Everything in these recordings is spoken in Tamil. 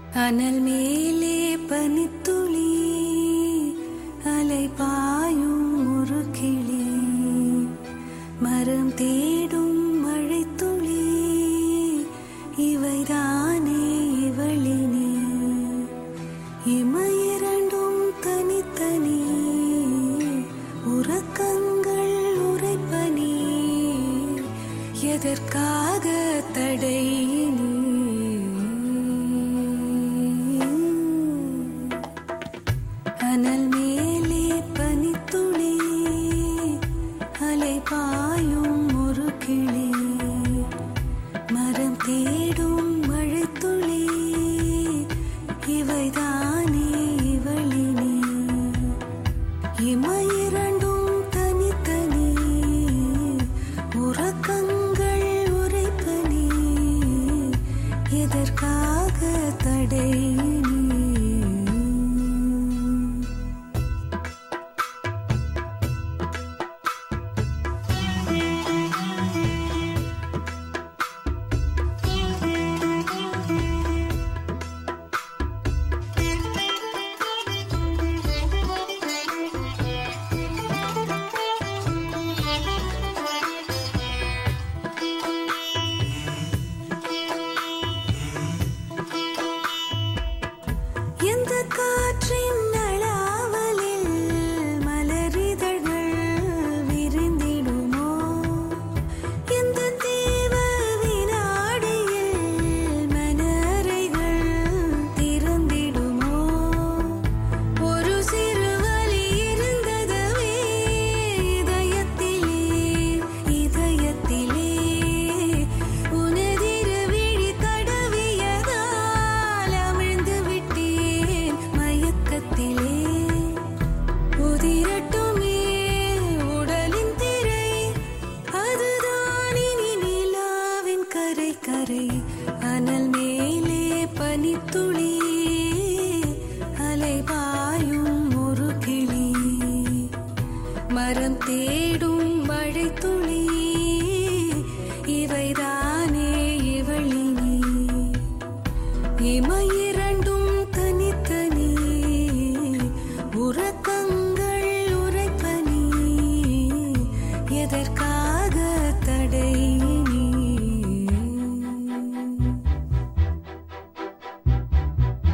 அனல் மேலே பனித்துளி அலை பாயும் ஒரு கிளி மரம் தேடும் மழைத்துளி இவைதானே இவளினே இமையிரண்டும் தனித்தனி உறக்கங்கள் உரைப்பனி எதற்காக தடை நீ? அனல் மேலே பனித்துளி அலை பாயும் ஒரு கிளி மரம் தேடும் மழைத்துளி இவைதானே இவளினே இமையிரண்டும் தனித்தனி உறக்கங்கள் உரைப்பனி எதற்காக தடை நீ? எந்த காற்றின் நளாவலில் மலரிதழ்கள் விரிந்திடுமோ எந்த தீவ வினாடியில் மனறைகள் திறந்திடுமோ ஒரு சிறு வலி இருந்ததுவே இதயத்திலே இதயத்திலே உனதிரு விழி தடவியதால் அமிழ்ந்து விட்டேன் மயக்கத்திலே உதிரட்டுமே உடலின் திரை அதுதான் இனி நிலாவின் கரை கரை அனல் மேலே பனித்துளி அலை பாயும் ஒரு கிளி மரம் தேடும் மழைத்துளி இவைதானே இவளினி இமையிரண்டும் தனித்தனி உறக்கங்கள் உரைப்பனி எதற்காக தடை நீ?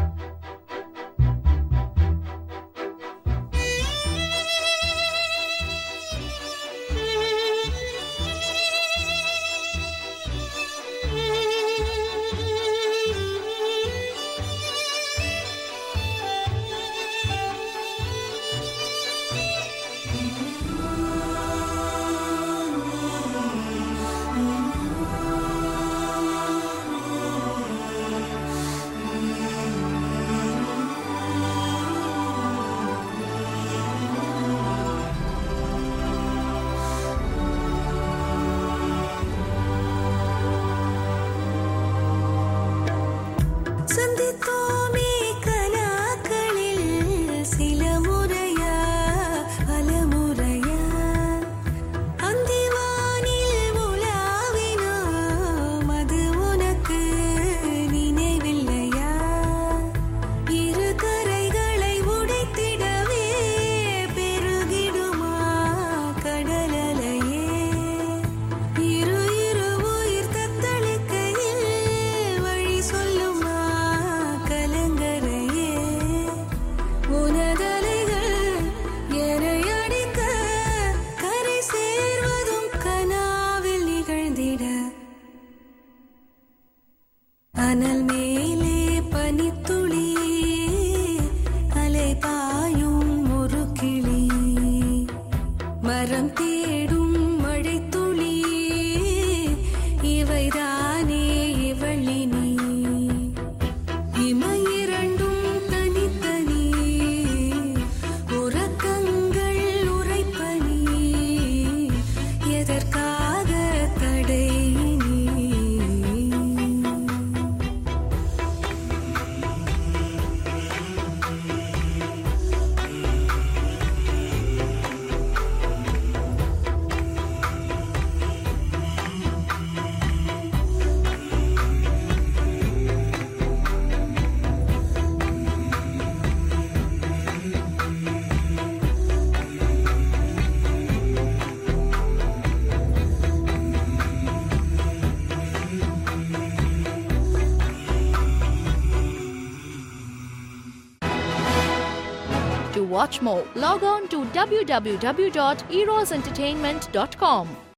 To watch more, log on to www.erosentertainment.com.